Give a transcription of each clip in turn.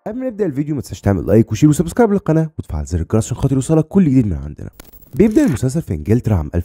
قبل ما نبدا الفيديو ما تنساش تعمل لايك وشير وسبسكرايب للقناه وتفعل زر الجرس عشان خاطر يوصلك كل جديد من عندنا بيبدا المسلسل في انجلترا عام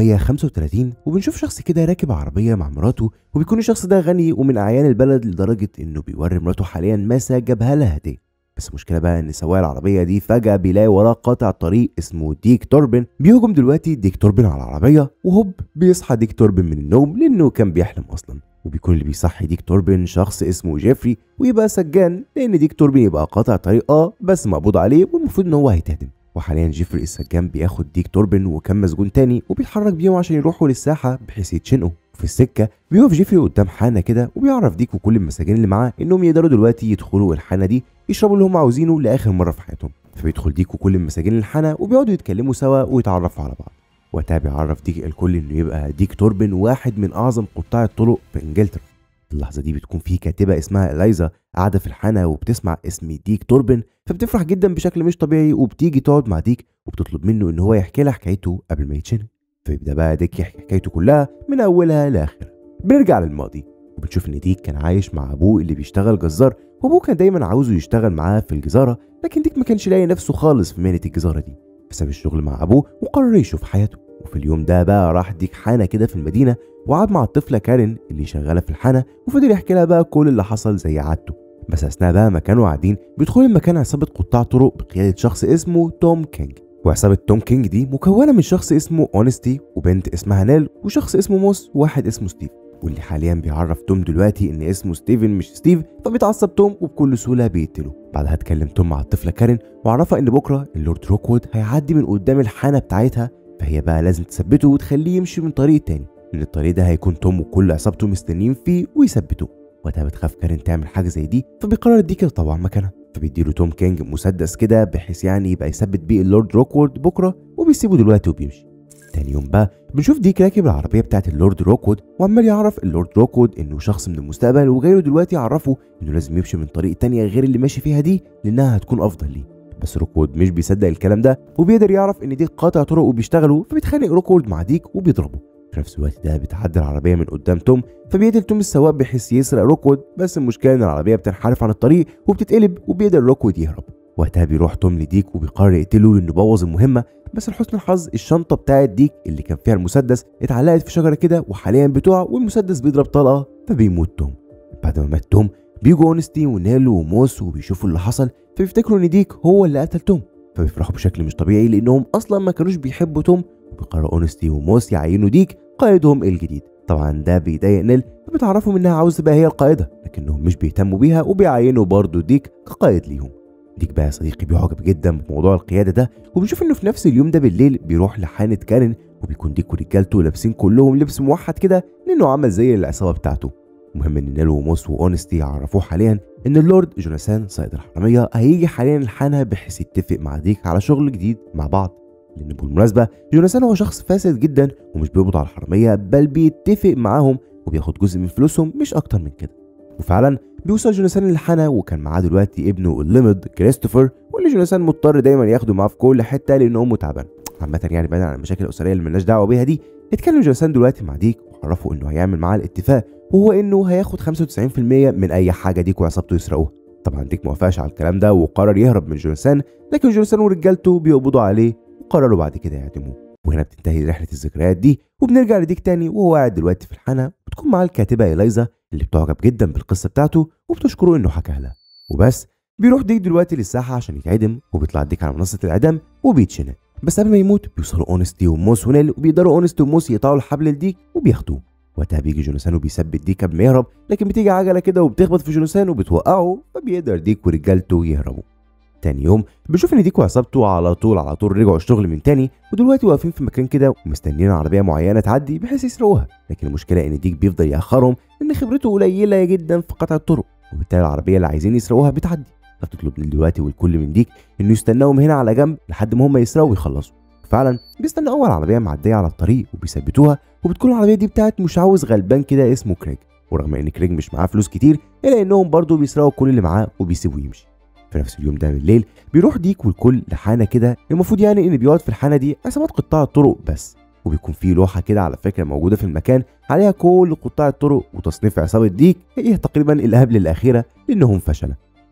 1735 وبنشوف شخص كده راكب عربيه مع مراته وبيكون الشخص ده غني ومن اعيان البلد لدرجه انه بيوري مراته حاليا ماسه جابها لها هديه بس المشكله بقى ان سواق العربيه دي فجاه بيلاقي وراه قاطع طريق اسمه ديك توربن بيهجم دلوقتي ديك توربن على العربيه وهوب بيصحى ديك توربن من النوم لانه كان بيحلم اصلا وبيكون اللي بيصحي ديك توربن شخص اسمه جيفري ويبقى سجان لان ديك توربن يبقى قاطع طريق اه بس مقبوض عليه والمفروض ان هو هيتهدم وحاليا جيفري السجان بياخد ديك توربن وكم مسجون تاني وبيتحرك بيهم عشان يروحوا للساحه بحيث يتشنقوا وفي السكه بيقف جيفري قدام حانه كده وبيعرف ديك وكل المساجين اللي معاه انهم يقدروا دلوقتي يدخلوا الحانه دي يشربوا اللي هم عاوزينه لاخر مره في حياتهم فبيدخل ديك وكل المساجين الحانه وبيقعدوا يتكلموا سوا ويتعرفوا على بعض وقتها بيعرف ديك الكل انه يبقى ديك توربن واحد من اعظم قطاع الطرق في انجلترا في اللحظه دي بتكون في كاتبه اسمها اليزا قاعده في الحانه وبتسمع اسم ديك توربن فبتفرح جدا بشكل مش طبيعي وبتيجي تقعد مع ديك وبتطلب منه ان هو يحكي لها حكايته قبل ما يتشنق فيبدا بقى ديك يحكي حكايته كلها من اولها لاخرها بنرجع للماضي وبنشوف ان ديك كان عايش مع ابوه اللي بيشتغل جزار وابوه كان دايما عاوزه يشتغل معاه في الجزاره لكن ديك ما كانش لاقي نفسه خالص في مهنه الجزاره دي فساب الشغل مع ابوه وقرر يشوف حياته وفي اليوم ده بقى راح ديك حانه كده في المدينه وقعد مع الطفله كارين اللي شغاله في الحانه وفضل يحكي لها بقى كل اللي حصل زي عادته بس اثناء بقى ما كانوا قاعدين بيدخل المكان عصابه قطاع طرق بقياده شخص اسمه توم كينج وعصابة توم كينج دي مكونة من شخص اسمه اونستي وبنت اسمها نيل وشخص اسمه موس وواحد اسمه ستيف واللي حاليا بيعرف توم دلوقتي ان اسمه ستيفن مش ستيف فبيتعصب توم وبكل سهوله بيقتله بعدها اتكلم توم مع الطفله كارين وعرفها ان بكره اللورد روكوود هيعدي من قدام الحانه بتاعتها فهي بقى لازم تثبته وتخليه يمشي من طريق تاني لان الطريق ده هيكون توم وكل عصابته مستنيين فيه ويثبتوه وقتها بتخاف كارين تعمل حاجه زي دي فبيقرر ديك طبعا مكانها فبيديله توم كينج مسدس كده بحيث يعني يبقى يثبت بيه اللورد روكوود بكره وبيسيبه دلوقتي وبيمشي تاني يوم بقى بنشوف ديك راكب العربيه بتاعت اللورد روكوود وعمال يعرف اللورد روكوود انه شخص من المستقبل وجاي له دلوقتي يعرفه انه لازم يمشي من طريق تانية غير اللي ماشي فيها دي لانها هتكون افضل ليه بس روكوود مش بيصدق الكلام ده وبيقدر يعرف ان ديك قاطع طرق وبيشتغلوا فبيتخانق روكوود مع ديك وبيضربه في نفس الوقت ده بتعدي العربيه من قدام توم فبيقتل توم السواق بحيث يسرق روكوود بس المشكله ان العربيه بتنحرف عن الطريق وبتتقلب وبيقدر روكوود يهرب وقتها بيروح توم لديك وبيقرر يقتله لانه بوظ المهمه بس لحسن الحظ الشنطه بتاعت ديك اللي كان فيها المسدس اتعلقت في شجره كده وحاليا بتقع والمسدس بيضرب طلقه فبيموت توم بعد ما مات توم بيجوا اونستي ونيلو وموس وبيشوفوا اللي حصل فبيفتكروا ان ديك هو اللي قتل توم فبيفرحوا بشكل مش طبيعي لانهم اصلا ما كانوش بيحبوا توم وبيقرروا اونستي وموس يعينوا ديك قائدهم الجديد طبعا ده بيضايق نيل فبتعرفهم انها عاوز تبقى هي القائده لكنهم مش بيهتموا بيها وبيعينوا برضه ديك كقائد ليهم ديك بقى يا صديقي بيعجب جدا بموضوع القياده ده وبنشوف انه في نفس اليوم ده بالليل بيروح لحانه كارين وبيكون ديك ورجالته لابسين كلهم لبس موحد كده لانه عمل زي العصابه بتاعته المهم ان نيل وموس واونستي يعرفوه حاليا ان اللورد جوناثان صيد الحراميه هيجي حاليا الحانه بحيث يتفق مع ديك على شغل جديد مع بعض لان بالمناسبه جوناثان هو شخص فاسد جدا ومش بيقبض على الحراميه بل بيتفق معاهم وبياخد جزء من فلوسهم مش اكتر من كده وفعلا بيوصل جوناثان للحانه وكان معاه دلوقتي ابنه الليمد كريستوفر واللي جوناثان مضطر دايما ياخده معاه في كل حته لان امه تعبانه عامه يعني بعيدا عن المشاكل الاسريه اللي ملناش دعوه بيها دي اتكلم جوناثان دلوقتي مع ديك وعرفه انه هيعمل معاه الاتفاق وهو انه هياخد 95% من اي حاجه ديك وعصابته يسرقوها طبعا ديك موافقش على الكلام ده وقرر يهرب من جوناثان لكن جوناثان ورجالته بيقبضوا عليه وقرروا بعد كده يعدموه وهنا بتنتهي رحله الذكريات دي وبنرجع لديك تاني وهو قاعد دلوقتي في الحانه بتكون معاه الكاتبه اليزا اللي بتعجب جدا بالقصه بتاعته وبتشكره انه حكاها لها وبس بيروح ديك دلوقتي للساحه عشان يتعدم وبيطلع ديك على منصه الاعدام وبيتشنق بس قبل ما يموت بيوصلوا اونستي وموس ونيل وبيقدروا اونستي وموس يقطعوا الحبل لديك وبياخدوه وقتها بيجي جوناثان وبيثبت ديك قبل ما يهرب لكن بتيجي عجله كده وبتخبط في جوناثان وبتوقعه فبيقدر ديك ورجالته يهربوا تاني يوم بنشوف ان ديك وعصابته على طول على طول رجعوا الشغل من تاني ودلوقتي واقفين في مكان كده ومستنيين عربيه معينه تعدي بحيث يسرقوها لكن المشكله ان ديك بيفضل ياخرهم لان خبرته قليله جدا في قطع الطرق وبالتالي العربيه اللي عايزين يسرقوها بتعدي فبتطلب من دلوقتي والكل من ديك انه يستناهم هنا على جنب لحد ما هم يسرقوا ويخلصوا فعلا بيستنى اول عربيه معديه على الطريق وبيثبتوها وبتكون العربيه دي بتاعت مشعوذ غلبان كده اسمه كريج ورغم ان كريج مش معاه فلوس كتير الا انهم برضه بيسرقوا كل اللي معاه وبيسيبوه يمشي في نفس اليوم ده بالليل بيروح ديك والكل لحانه كده المفروض يعني ان بيقعد في الحانه دي عصابات قطاع الطرق بس وبيكون في لوحه كده على فكره موجوده في المكان عليها كل قطاع الطرق وتصنيف عصابه ديك هي تقريبا اللي قبل الاخيره لانهم فشله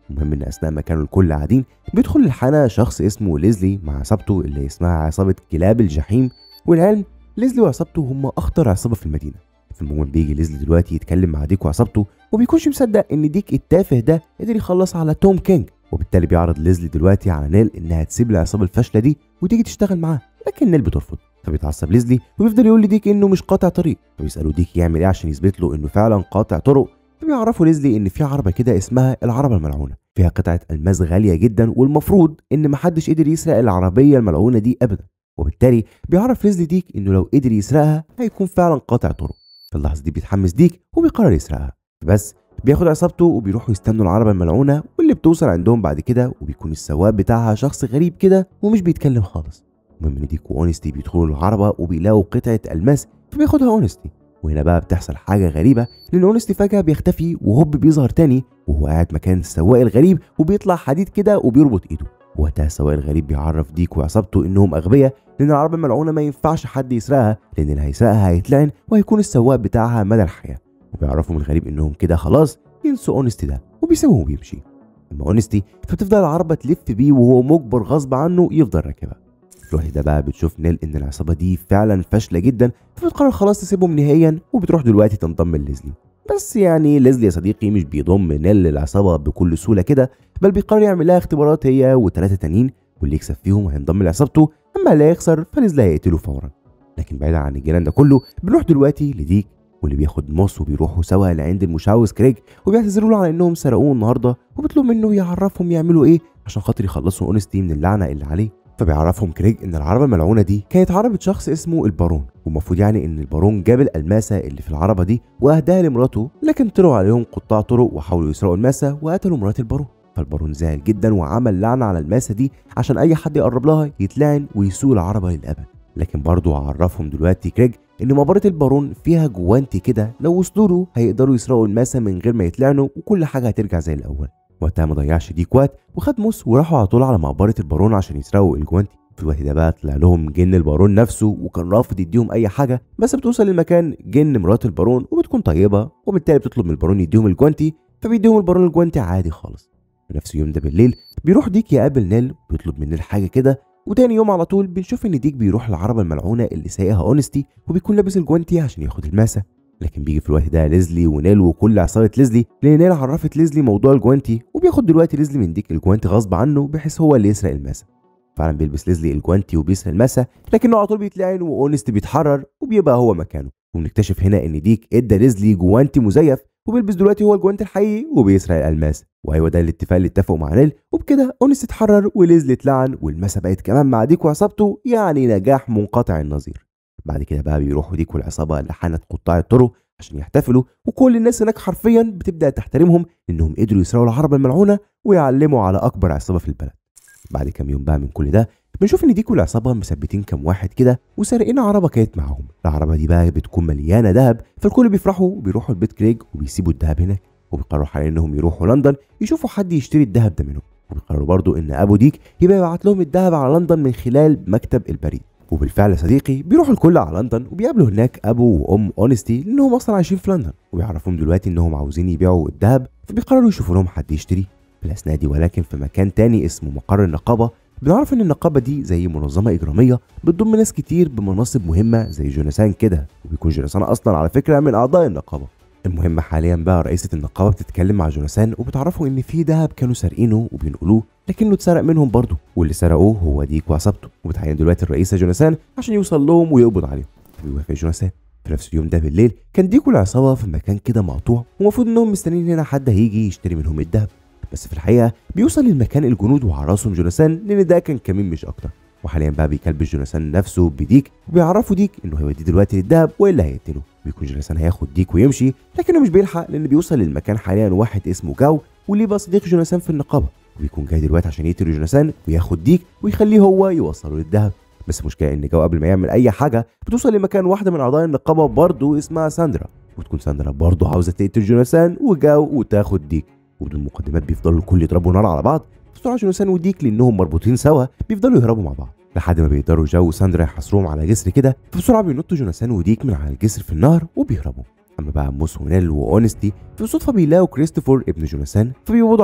المهم ان اثناء ما كانوا الكل قاعدين بيدخل الحانه شخص اسمه ليزلي مع عصابته اللي اسمها عصابه كلاب الجحيم والعلم ليزلي وعصابته هم اخطر عصابه في المدينه في المهم بيجي ليزلي دلوقتي يتكلم مع ديك وعصابته وبيكونش مصدق ان ديك التافه ده قدر يخلص على توم كينج وبالتالي بيعرض ليزلي دلوقتي على نيل انها تسيب العصابه الفاشله دي وتيجي تشتغل معاه لكن نيل بترفض فبيتعصب ليزلي وبيفضل يقول لديك انه مش قاطع طريق فبيسالوا ديك يعمل ايه عشان يثبت له انه فعلا قاطع طرق فبيعرفوا ليزلي ان في عربه كده اسمها العربه الملعونه فيها قطعه الماس غاليه جدا والمفروض ان محدش قدر يسرق العربيه الملعونه دي ابدا وبالتالي بيعرف ليزلي ديك انه لو قدر يسرقها هيكون فعلا قاطع طرق في اللحظه دي بيتحمس ديك وبيقرر يسرقها بس بياخد عصابته وبيروحوا يستنوا العربة الملعونة واللي بتوصل عندهم بعد كده وبيكون السواق بتاعها شخص غريب كده ومش بيتكلم خالص المهم ان ديك واونستي بيدخلوا العربة وبيلاقوا قطعة الماس فبياخدها اونستي وهنا بقى بتحصل حاجة غريبة لأن اونستي فجأة بيختفي وهوب بيظهر تاني وهو قاعد مكان السواق الغريب وبيطلع حديد كده وبيربط ايده وقتها السواق الغريب بيعرف ديك وعصابته انهم اغبياء لان العربة الملعونة ما ينفعش حد يسرقها لان اللي هيسرقها هيتلعن وهيكون السواق بتاعها مدى الحياة وبيعرفوا من الغريب انهم كده خلاص ينسوا اونستي ده وبيسيبهم وبيمشي اما اونستي فبتفضل العربة تلف بيه وهو مجبر غصب عنه يفضل راكبها في الوقت ده بقى بتشوف نيل ان العصابة دي فعلا فاشلة جدا فبتقرر خلاص تسيبهم نهائيا وبتروح دلوقتي تنضم لليزلي بس يعني ليزلي يا صديقي مش بيضم نيل للعصابة بكل سهولة كده بل بيقرر يعمل لها اختبارات هي وثلاثة تانيين واللي يكسب فيهم هينضم لعصابته اما اللي هيخسر فليزلي هيقتله فورا لكن بعيدا عن الجنان ده كله بنروح دلوقتي لديك واللي بياخد موس وبيروحوا سوا لعند المشعوذ كريج وبيعتذروا له على انهم سرقوه النهارده وبيطلب منه يعرفهم يعملوا ايه عشان خاطر يخلصوا اونستي من اللعنه اللي عليه فبيعرفهم كريج ان العربه الملعونه دي كانت عربه شخص اسمه البارون والمفروض يعني ان البارون جاب الالماسه اللي في العربه دي واهداها لمراته لكن طلعوا عليهم قطاع طرق وحاولوا يسرقوا الماسه وقتلوا مرات البارون فالبارون زعل جدا وعمل لعنه على الماسه دي عشان اي حد يقرب لها يتلعن ويسوق العربه للابد لكن برضه عرفهم دلوقتي كريج ان مقبره البارون فيها جوانتي كده لو وصلوا له هيقدروا يسرقوا الماسه من غير ما يتلعنوا وكل حاجه هترجع زي الاول وقتها ما ضيعش ديك وقت وخد موس وراحوا على طول على مقبره البارون عشان يسرقوا الجوانتي في الوقت ده بقى طلع لهم جن البارون نفسه وكان رافض يديهم اي حاجه بس بتوصل للمكان جن مرات البارون وبتكون طيبه وبالتالي بتطلب من البارون يديهم الجوانتي فبيديهم البارون الجوانتي عادي خالص في نفس اليوم ده بالليل بيروح ديك يقابل نيل ويطلب من نيل حاجه كده وتاني يوم على طول بنشوف ان ديك بيروح العربة الملعونة اللي سايقها اونستي وبيكون لابس الجوانتي عشان ياخد الماسة لكن بيجي في الوقت ده ليزلي ونيل وكل عصابة ليزلي لان نيل عرفت ليزلي موضوع الجوانتي وبياخد دلوقتي ليزلي من ديك الجوانتي غصب عنه بحيث هو اللي يسرق الماسة فعلا بيلبس ليزلي الجوانتي وبيسرق الماسة لكنه على طول بيتلعن واونستي بيتحرر وبيبقى هو مكانه وبنكتشف هنا ان ديك ادى ليزلي جوانتي مزيف وبيلبس دلوقتي هو الجوانتي الحقيقي وبيسرق الالماس وايوه ده الاتفاق اللي اتفقوا مع نيل وبكده اونس اتحرر وليزلي اتلعن والماسه بقت كمان مع ديك وعصابته يعني نجاح منقطع النظير بعد كده بقى بيروحوا ديك والعصابه اللي حنت قطاع الطرق عشان يحتفلوا وكل الناس هناك حرفيا بتبدا تحترمهم انهم قدروا يسرقوا العربه الملعونه ويعلموا على اكبر عصابه في البلد بعد كام يوم بقى من كل ده بنشوف ان ديك والعصابه مثبتين كام واحد كده وسارقين عربه كانت معاهم العربه دي بقى بتكون مليانه ذهب فالكل بيفرحوا وبيروحوا البيت كريج وبيسيبوا الذهب هناك وبيقرروا حاليا انهم يروحوا لندن يشوفوا حد يشتري الذهب ده منهم وبيقرروا برضو ان ابو ديك يبقى يبعت لهم الذهب على لندن من خلال مكتب البريد وبالفعل يا صديقي بيروحوا الكل على لندن وبيقابلوا هناك ابو وام اونستي لانهم اصلا عايشين في لندن وبيعرفوهم دلوقتي انهم عاوزين يبيعوا الذهب فبيقرروا يشوفوا لهم حد يشتري في الاثناء دي ولكن في مكان تاني اسمه مقر النقابه بنعرف ان النقابه دي زي منظمه اجراميه بتضم ناس كتير بمناصب مهمه زي جوناثان كده وبيكون جوناثان اصلا على فكره من اعضاء النقابه المهم حاليا بقى رئيسة النقابة بتتكلم مع جوناثان وبتعرفه إن في دهب كانوا سارقينه وبينقلوه لكنه اتسرق منهم برضه واللي سرقوه هو ديك وعصابته وبتعين دلوقتي الرئيسة جوناثان عشان يوصل لهم ويقبض عليهم فبيوافق جوناثان في نفس اليوم ده بالليل كان ديك والعصابة في مكان كده مقطوع ومفروض إنهم مستنيين هنا حد هيجي يشتري منهم الدهب بس في الحقيقة بيوصل للمكان الجنود وعراسهم جوناثان لأن ده كان كمين مش أكتر وحاليا بقى بيكلبش جوناثان نفسه بديك وبيعرفوا ديك انه هيوديه دلوقتي للدهب والا هيقتله بيكون جوناثان هياخد ديك ويمشي لكنه مش بيلحق لان بيوصل للمكان حاليا واحد اسمه جاو واللي بقى صديق جوناثان في النقابه وبيكون جاي دلوقتي عشان يقتل جوناثان وياخد ديك ويخليه هو يوصله للدهب بس المشكله ان جاو قبل ما يعمل اي حاجه بتوصل لمكان واحده من اعضاء النقابه برضه اسمها ساندرا وتكون ساندرا برضه عاوزه تقتل جوناثان وجاو وتاخد ديك وبدون مقدمات بيفضلوا الكل يضربوا نار على بعض بسرعه جوناثان وديك لانهم مربوطين سوا بيفضلوا يهربوا مع بعض لحد ما بيقدروا جو وساندرا يحاصروهم على جسر كده فبسرعه بينطوا جوناثان وديك من على الجسر في النهر وبيهربوا اما بقى موس ونيل واونستي بالصدفه بيلاقوا كريستوفر ابن جوناثان فبيقبضوا عليه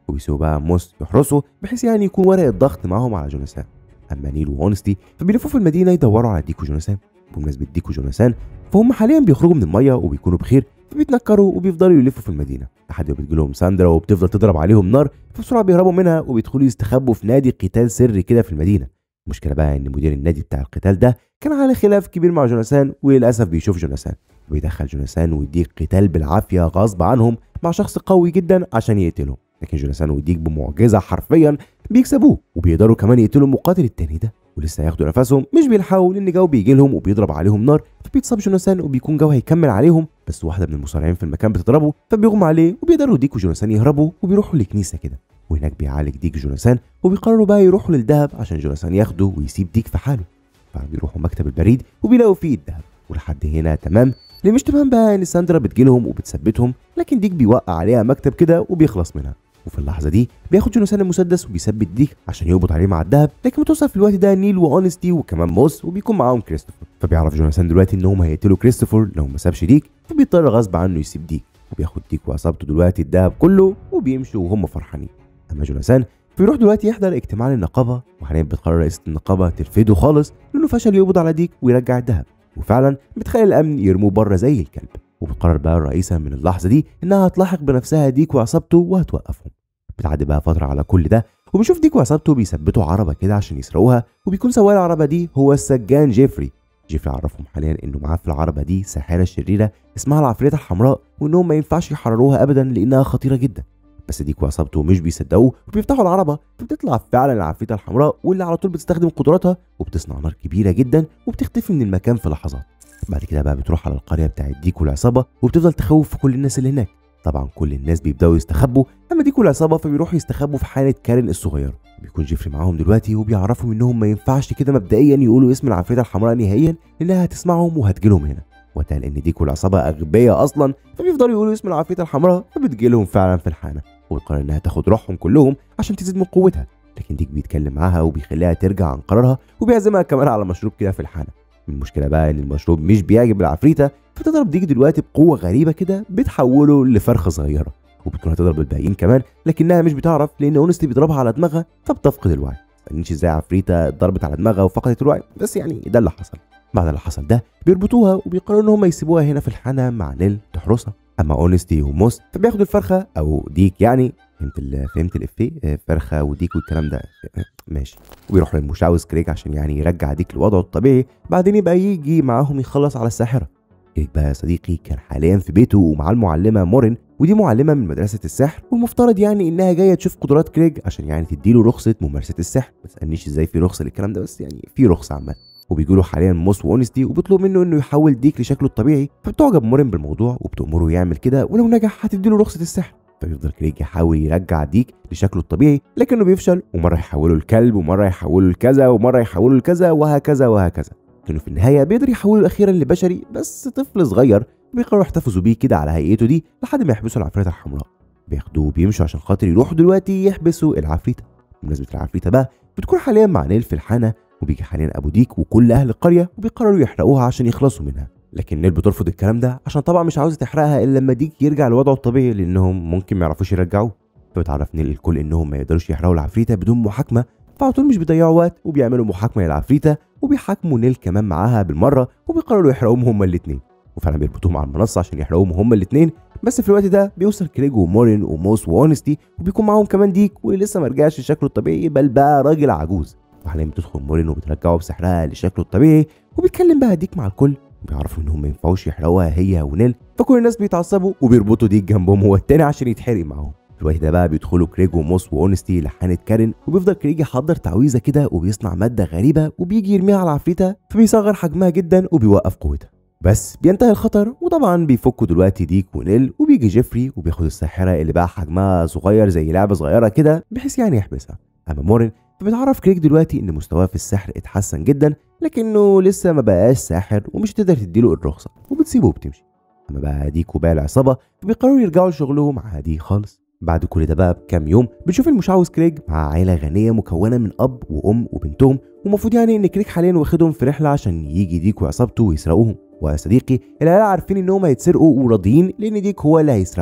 وبيسيبوا بقى موس يحرسه بحيث يعني يكون ورق الضغط معاهم على جوناثان اما نيل واونستي فبيلفوا في المدينه يدوروا على ديك وجوناثان بمناسبه ديك وجوناثان فهم حاليا بيخرجوا من الميه وبيكونوا بخير فبيتنكروا وبيفضلوا يلفوا في المدينه لحد ما بتجيلهم ساندرا وبتفضل تضرب عليهم نار فبسرعه بيهربوا منها وبيدخلوا يستخبوا في نادي قتال سري كده في المدينه المشكله بقى ان مدير النادي بتاع القتال ده كان على خلاف كبير مع جوناثان وللاسف بيشوف جوناثان وبيدخل جوناثان ويديك قتال بالعافيه غصب عنهم مع شخص قوي جدا عشان يقتلهم لكن جوناثان ويديك بمعجزه حرفيا بيكسبوه وبيقدروا كمان يقتلوا المقاتل التاني ده ولسه هياخدوا نفسهم مش بيلحقوا لان جو بيجي لهم وبيضرب عليهم نار فبيتصاب جوناثان وبيكون جو هيكمل عليهم بس واحده من المصارعين في المكان بتضربه فبيغمى عليه وبيقدروا ديك وجوناثان يهربوا وبيروحوا لكنيسه كده وهناك بيعالج ديك جوناثان وبيقرروا بقى يروحوا للدهب عشان جوناثان ياخده ويسيب ديك في حاله فبيروحوا مكتب البريد وبيلاقوا فيه الدهب ولحد هنا تمام اللي مش تمام بقى ان ساندرا بتجيلهم وبتثبتهم لكن ديك بيوقع عليها مكتب كده وبيخلص منها وفي اللحظه دي بياخد جوناثان المسدس وبيثبت ديك عشان يقبض عليه مع الدهب لكن بتوصل في الوقت ده نيل واونستي وكمان موس وبيكون معاهم كريستوفر فبيعرف جوناثان دلوقتي ان هم هيقتلوا كريستوفر لو ما سابش ديك فبيضطر غصب عنه يسيب ديك وبياخد ديك وعصابته دلوقتي الدهب كله وبيمشوا وهم فرحانين اما جوناثان بيروح دلوقتي يحضر اجتماع للنقابه وحاليا بتقرر رئيسه النقابه ترفضه خالص لانه فشل يقبض على ديك ويرجع الدهب وفعلا بتخيل الامن يرموه بره زي الكلب وبتقرر بقى الرئيسه من اللحظه دي انها هتلاحق بنفسها ديك وعصابته وهتوقفهم بتعدي بقى فتره على كل ده وبنشوف ديك وعصابته بيثبتوا عربه كده عشان يسرقوها وبيكون سواق العربه دي هو السجان جيفري جيفري عرفهم حاليا انه معاه في العربه دي ساحره شريره اسمها العفريته الحمراء وانهم ما ينفعش يحرروها ابدا لانها خطيره جدا بس ديك وعصابته مش بيصدقوه وبيفتحوا العربه فبتطلع فعلا العفريته الحمراء واللي على طول بتستخدم قدراتها وبتصنع نار كبيره جدا وبتختفي من المكان في لحظات بعد كده بقى بتروح على القريه بتاعت ديك والعصابه وبتفضل تخوف في كل الناس اللي هناك طبعا كل الناس بيبداوا يستخبوا اما ديك والعصابه فبيروحوا يستخبوا في حاله كارين الصغيره بيكون جيفري معاهم دلوقتي وبيعرفهم انهم ما ينفعش كده مبدئيا يقولوا اسم العفريته الحمراء نهائيا لانها هتسمعهم وهتجيلهم هنا وقتها لان ديك والعصابه اغبياء اصلا فبيفضلوا يقولوا اسم العفريته الحمراء فبتجيلهم فعلا في الحانه وبتقرر انها تاخد روحهم كلهم عشان تزيد من قوتها لكن ديك بيتكلم معاها وبيخليها ترجع عن قرارها وبيعزمها كمان على مشروب كده في الحانه المشكله بقى ان المشروب مش بيعجب العفريته فتضرب ديك دلوقتي بقوه غريبه كده بتحوله لفرخه صغيره وبتكون هتضرب الباقيين كمان لكنها مش بتعرف لان اونستي بيضربها على دماغها فبتفقد الوعي متسالنيش ازاي عفريته ضربت على دماغها وفقدت الوعي بس يعني ده اللي حصل بعد اللي حصل ده بيربطوها وبيقرروا ان هم يسيبوها هنا في الحانه مع نيل تحرسها اما اونستي وموس فبياخدوا الفرخه او ديك يعني فهمت ال فهمت الافيه آه، فرخه وديك والكلام ده آه، ماشي ويروح للمشعوذ كريك عشان يعني يرجع ديك لوضعه الطبيعي بعدين يبقى يجي معاهم يخلص على الساحره كريك بقى يا صديقي كان حاليا في بيته ومعاه المعلمه مورين ودي معلمه من مدرسه السحر والمفترض يعني انها جايه تشوف قدرات كريج عشان يعني تديله رخصه ممارسه السحر ما تسالنيش ازاي في رخصه للكلام ده بس يعني في رخصه عامه وبيجوا له حاليا موس واونستي وبيطلب منه انه يحول ديك لشكله الطبيعي فبتعجب مورين بالموضوع وبتامره يعمل كده ولو نجح هتديله رخصه السحر فبيفضل كريج يحاول يرجع ديك لشكله الطبيعي لكنه بيفشل ومره يحوله لكلب ومره يحوله لكذا ومره يحوله لكذا وهكذا وهكذا لكنه في النهايه بيقدر يحوله اخيرا لبشري بس طفل صغير بيقرروا يحتفظوا بيه كده على هيئته دي لحد ما يحبسوا العفريته الحمراء بياخدوه وبيمشوا عشان خاطر يروحوا دلوقتي يحبسوا العفريته بمناسبه العفريته بقى بتكون حاليا مع نيل في الحانه وبيجي حاليا ابو ديك وكل اهل القريه وبيقرروا يحرقوها عشان يخلصوا منها لكن نيل بترفض الكلام ده عشان طبعا مش عاوزه تحرقها الا لما ديك يرجع لوضعه الطبيعي لانهم ممكن ما يعرفوش يرجعوه فبتعرف نيل الكل انهم ما يقدروش يحرقوا العفريته بدون محاكمه فعلى طول مش بيضيعوا وقت وبيعملوا محاكمه للعفريته وبيحاكموا نيل كمان معاها بالمره وبيقرروا يحرقوهم هما الاثنين وفعلا بيربطوهم على المنصه عشان يحرقوهم هما الاثنين بس في الوقت ده بيوصل كريج ومورين وموس واونستي وبيكون معاهم كمان ديك واللي لسه ما رجعش لشكله الطبيعي بل بقى راجل عجوز وحاليا بتدخل مورين وبترجعه بسحرها لشكله الطبيعي وبيتكلم بقى ديك مع الكل بيعرفوا انهم ما ينفعوش يحرقوها هي ونيل فكل الناس بيتعصبوا وبيربطوا ديك جنبهم هو التاني عشان يتحرق معاهم في الوقت ده بقى بيدخلوا كريج وموس واونستي لحانة كارين وبيفضل كريج يحضر تعويذه كده وبيصنع ماده غريبه وبيجي يرميها على العفريته فبيصغر حجمها جدا وبيوقف قوتها بس بينتهي الخطر وطبعا بيفكوا دلوقتي ديك ونيل وبيجي جيفري وبياخد الساحره اللي بقى حجمها صغير زي لعبه صغيره كده بحيث يعني يحبسها اما مورين فبتعرف كريك دلوقتي ان مستواه في السحر اتحسن جدا لكنه لسه ما بقاش ساحر ومش هتقدر تديله الرخصه وبتسيبه وبتمشي اما بقى ديك وباقي العصابه فبيقرروا يرجعوا لشغلهم عادي خالص بعد كل ده بقى بكام يوم بنشوف المشعوذ كريج مع عائله غنيه مكونه من اب وام وبنتهم ومفروض يعني ان كريج حاليا واخدهم في رحله عشان يجي ديك وعصابته ويسرقوهم ويا صديقي العيله عارفين انهم هيتسرقوا وراضيين لان ديك هو اللي هيسرقهم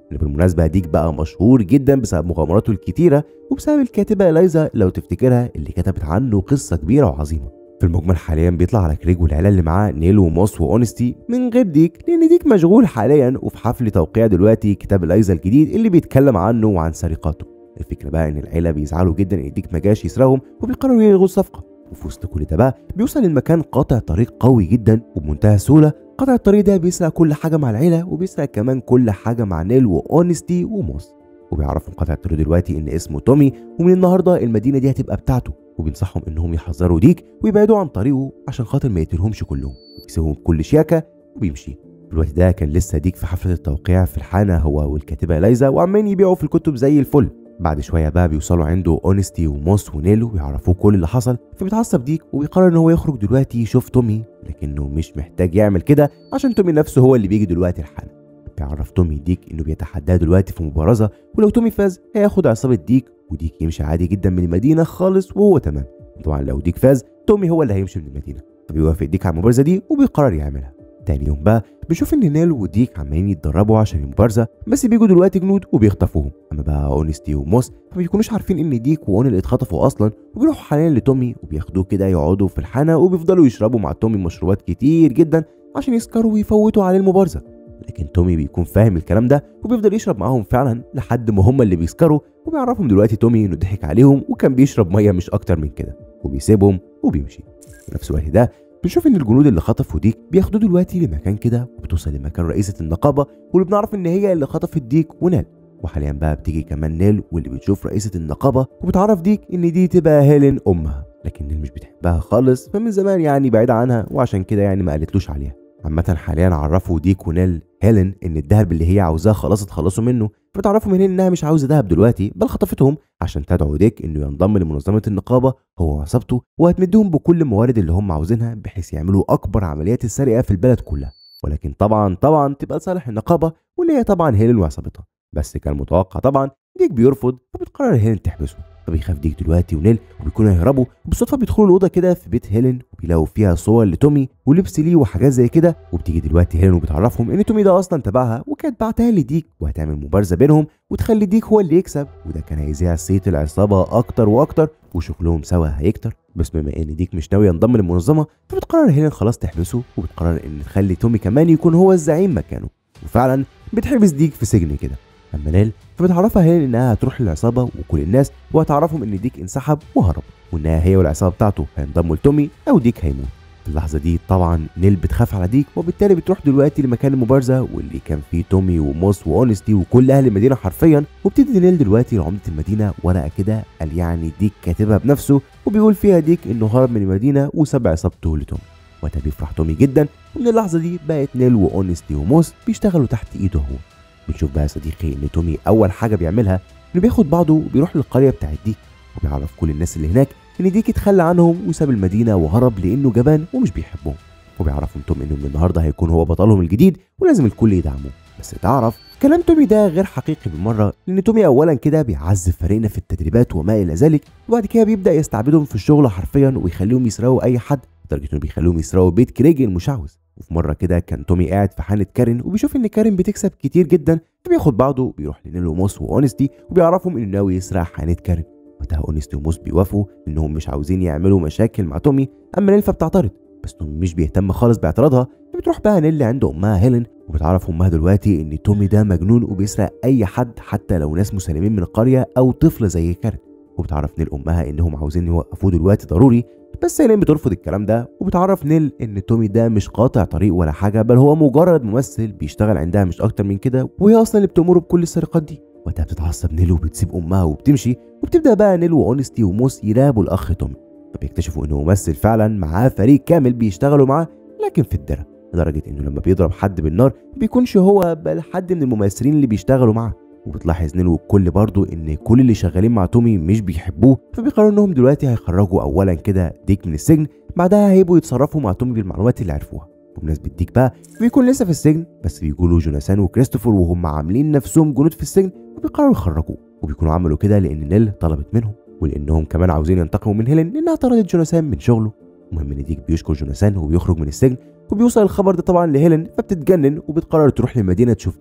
اللي بالمناسبة ديك بقى مشهور جدا بسبب مغامراته الكتيرة وبسبب الكاتبة إلايزا لو تفتكرها اللي كتبت عنه قصة كبيرة وعظيمة في المجمل حاليا بيطلع على كريج والعيله اللي معاه نيل وموس واونستي من غير ديك لان ديك مشغول حاليا وفي حفل توقيع دلوقتي كتاب الايزا الجديد اللي بيتكلم عنه وعن سرقاته الفكره بقى ان العيله بيزعلوا جدا ان ديك ما جاش يسرقهم وبيقرروا يلغوا الصفقه وفي وسط كل ده بقى بيوصل المكان قاطع طريق قوي جدا وبمنتهى السهوله قاطع الطريق ده بيسرق كل حاجه مع العيله وبيسرق كمان كل حاجه مع نيل واونستي وموس وبيعرفوا قاطع الطريق دلوقتي ان اسمه تومي ومن النهارده المدينه دي هتبقى بتاعته وبينصحهم انهم يحذروا ديك ويبعدوا عن طريقه عشان خاطر ما يقتلهمش كلهم ويسيبهم بكل شياكه وبيمشي في الوقت ده كان لسه ديك في حفله التوقيع في الحانه هو والكاتبه لايزا وعمالين يبيعوا في الكتب زي الفل بعد شويه بقى بيوصلوا عنده اونستي وموس ونيلو ويعرفوه كل اللي حصل فبيتعصب ديك وبيقرر ان هو يخرج دلوقتي يشوف تومي لكنه مش محتاج يعمل كده عشان تومي نفسه هو اللي بيجي دلوقتي الحانه بيعرف تومي ديك انه بيتحداه دلوقتي في مبارزه ولو تومي فاز هياخد عصابه ديك وديك يمشي عادي جدا من المدينه خالص وهو تمام طبعا لو ديك فاز تومي هو اللي هيمشي من المدينه فبيوافق ديك على المبارزه دي وبيقرر يعملها تاني يوم بقى بيشوف ان نيل وديك عمالين يتدربوا عشان المبارزه بس بيجوا دلوقتي جنود وبيخطفوهم اما بقى اونستي وموس ما بيكونوش عارفين ان ديك واونل اتخطفوا اصلا وبيروحوا حاليا لتومي وبياخدوه كده يقعدوا في الحانه وبيفضلوا يشربوا مع تومي مشروبات كتير جدا عشان يسكروا ويفوتوا عليه المبارزه لكن تومي بيكون فاهم الكلام ده وبيفضل يشرب معاهم فعلا لحد ما هم اللي بيسكروا وبيعرفهم دلوقتي تومي انه ضحك عليهم وكان بيشرب ميه مش اكتر من كده وبيسيبهم وبيمشي في نفس الوقت ده بنشوف ان الجنود اللي خطفوا ديك بياخدوه دلوقتي لمكان كده وبتوصل لمكان رئيسة النقابة واللي بنعرف ان هي اللي خطفت ديك ونال وحاليا بقى بتيجي كمان نيل واللي بتشوف رئيسة النقابة وبتعرف ديك ان دي تبقى هيلين امها لكن نيل مش بتحبها خالص فمن زمان يعني بعيدة عنها وعشان كده يعني ما قالتلوش عليها عامة حاليا عرفوا ديك ونيل هيلين ان الذهب اللي هي عاوزاه خلاص اتخلصوا منه فتعرفوا من هنا انها مش عاوزه ذهب دلوقتي بل خطفتهم عشان تدعو ديك انه ينضم لمنظمه النقابه هو وعصابته وهتمدهم بكل الموارد اللي هم عاوزينها بحيث يعملوا اكبر عمليات السرقه في البلد كلها ولكن طبعا طبعا تبقى لصالح النقابه واللي هي طبعا هيلين وعصابتها بس كان متوقع طبعا ديك بيرفض فبتقرر هيلين تحبسه فبيخاف ديك دلوقتي ونيل وبيكونوا هيهربوا وبالصدفه بيدخلوا الاوضه كده في بيت هيلين وبيلاقوا فيها صور لتومي ولبس ليه وحاجات زي كده وبتيجي دلوقتي هيلين وبتعرفهم ان تومي ده اصلا تبعها وكانت بعتها لديك وهتعمل مبارزه بينهم وتخلي ديك هو اللي يكسب وده كان هيذيع صيت العصابه اكتر واكتر وشغلهم سوا هيكتر بس بما ان ديك مش ناوي ينضم للمنظمه فبتقرر هيلين خلاص تحبسه وبتقرر ان تخلي تومي كمان يكون هو الزعيم مكانه وفعلا بتحبس ديك في سجن كده اما نيل فبتعرفها هيلين انها هتروح للعصابه وكل الناس وهتعرفهم ان ديك انسحب وهرب وانها هي والعصابه بتاعته هينضموا لتومي او ديك هيموت في اللحظه دي طبعا نيل بتخاف على ديك وبالتالي بتروح دلوقتي لمكان المبارزه واللي كان فيه تومي وموس واونستي وكل اهل المدينه حرفيا وبتدي نيل دلوقتي لعمده المدينه ورقه كده قال يعني ديك كاتبها بنفسه وبيقول فيها ديك انه هرب من المدينه وساب عصابته لتومي وقتها بيفرح تومي جدا ومن اللحظه دي بقت نيل واونستي وموس بيشتغلوا تحت ايده هو بنشوف بقى يا صديقي ان تومي اول حاجه بيعملها انه بياخد بعضه وبيروح للقريه بتاعت ديك وبيعرف كل الناس اللي هناك ان ديك اتخلى عنهم وساب المدينه وهرب لانه جبان ومش بيحبهم وبيعرفهم تومي انه من النهارده هيكون هو بطلهم الجديد ولازم الكل يدعموه بس تعرف كلام تومي ده غير حقيقي بالمره لان تومي اولا كده بيعذب فريقنا في التدريبات وما الى ذلك وبعد كده بيبدا يستعبدهم في الشغل حرفيا ويخليهم يسرقوا اي حد لدرجه انه بيخليهم يسرقوا بيت كريج المشعوذ وفي مره كده كان تومي قاعد في حانه كارين وبيشوف ان كارين بتكسب كتير جدا فبياخد بعضه وبيروح لنيل وموس واونستي وبيعرفهم انه ناوي يسرق حانه كارين وقتها اونستي وموس بيوافقوا انهم مش عاوزين يعملوا مشاكل مع تومي اما نيل فبتعترض بس تومي مش بيهتم خالص باعتراضها فبتروح بقى نيل عند امها هيلين وبتعرف امها دلوقتي ان تومي ده مجنون وبيسرق اي حد حتى لو ناس مسالمين من القريه او طفل زي كارين وبتعرف نيل امها انهم عاوزين يوقفوه دلوقتي ضروري بس هيلين بترفض الكلام ده وبتعرف نيل ان تومي ده مش قاطع طريق ولا حاجه بل هو مجرد ممثل بيشتغل عندها مش اكتر من كده وهي اصلا اللي بتامره بكل السرقات دي وقتها بتتعصب نيل وبتسيب امها وبتمشي وبتبدا بقى نيل واونستي وموس يراقبوا الاخ تومي فبيكتشفوا انه ممثل فعلا معاه فريق كامل بيشتغلوا معاه لكن في الدرة لدرجة انه لما بيضرب حد بالنار بيكونش هو بل حد من الممثلين اللي بيشتغلوا معاه وبتلاحظ نيل والكل برضه ان كل اللي شغالين مع تومي مش بيحبوه فبيقرروا انهم دلوقتي هيخرجوا اولا كده ديك من السجن بعدها هيبقوا يتصرفوا مع تومي بالمعلومات اللي عرفوها بمناسبة ديك بقى بيكون لسه في السجن بس بيقولوا جوناثان وكريستوفر وهم عاملين نفسهم جنود في السجن وبيقرروا يخرجوه وبيكونوا عملوا كده لان نيل طلبت منهم ولانهم كمان عاوزين ينتقموا من هيلين لانها طردت جوناثان من شغله المهم ان ديك بيشكر جوناثان وبيخرج من السجن وبيوصل الخبر ده طبعا لهيلين فبتتجنن وبتقرر تروح للمدينه تشوف ديك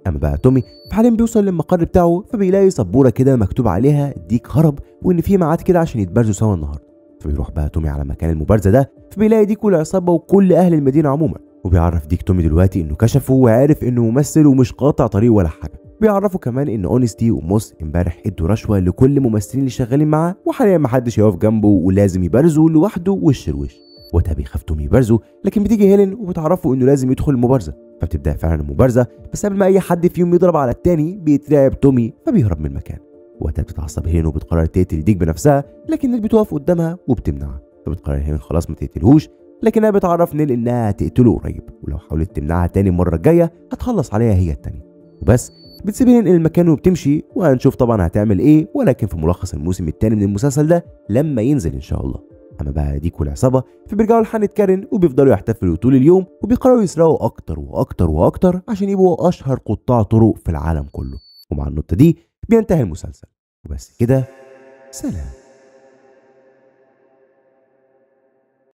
اما بقى تومي فحاليا بيوصل للمقر بتاعه فبيلاقي سبوره كده مكتوب عليها ديك هرب وان في ميعاد كده عشان يتبارزوا سوا النهارده فبيروح بقى تومي على مكان المبارزه ده فبيلاقي ديك والعصابه وكل اهل المدينه عموما وبيعرف ديك تومي دلوقتي انه كشفه وعارف انه ممثل ومش قاطع طريق ولا حاجه بيعرفوا كمان ان اونستي وموس امبارح ادوا رشوه لكل الممثلين اللي شغالين معاه وحاليا محدش هيقف جنبه ولازم يبارزوا لوحده وش لوش وقتها بيخاف تومي يبارزوا لكن بتيجي هيلين وبتعرفوا انه لازم يدخل المبارزه فبتبدا فعلا المبارزه بس قبل ما اي حد فيهم يضرب على التاني بيترعب تومي فبيهرب من المكان وقتها بتتعصب هيلين وبتقرر تقتل ديك بنفسها لكن نيل بتقف قدامها وبتمنعها فبتقرر هيلين خلاص ما تقتلهوش لكنها بتعرف نيل انها هتقتله قريب ولو حاولت تمنعها تاني المره الجايه هتخلص عليها هي التانيه وبس بتسيب هيلين المكان وبتمشي وهنشوف طبعا هتعمل ايه ولكن في ملخص الموسم الثاني من المسلسل ده لما ينزل ان شاء الله اما بقى ديك والعصابه فبيرجعوا لحانة كارين وبيفضلوا يحتفلوا طول اليوم وبيقرروا يسرقوا اكتر واكتر واكتر عشان يبقوا اشهر قطاع طرق في العالم كله ومع النقطه دي بينتهي المسلسل وبس كده سلام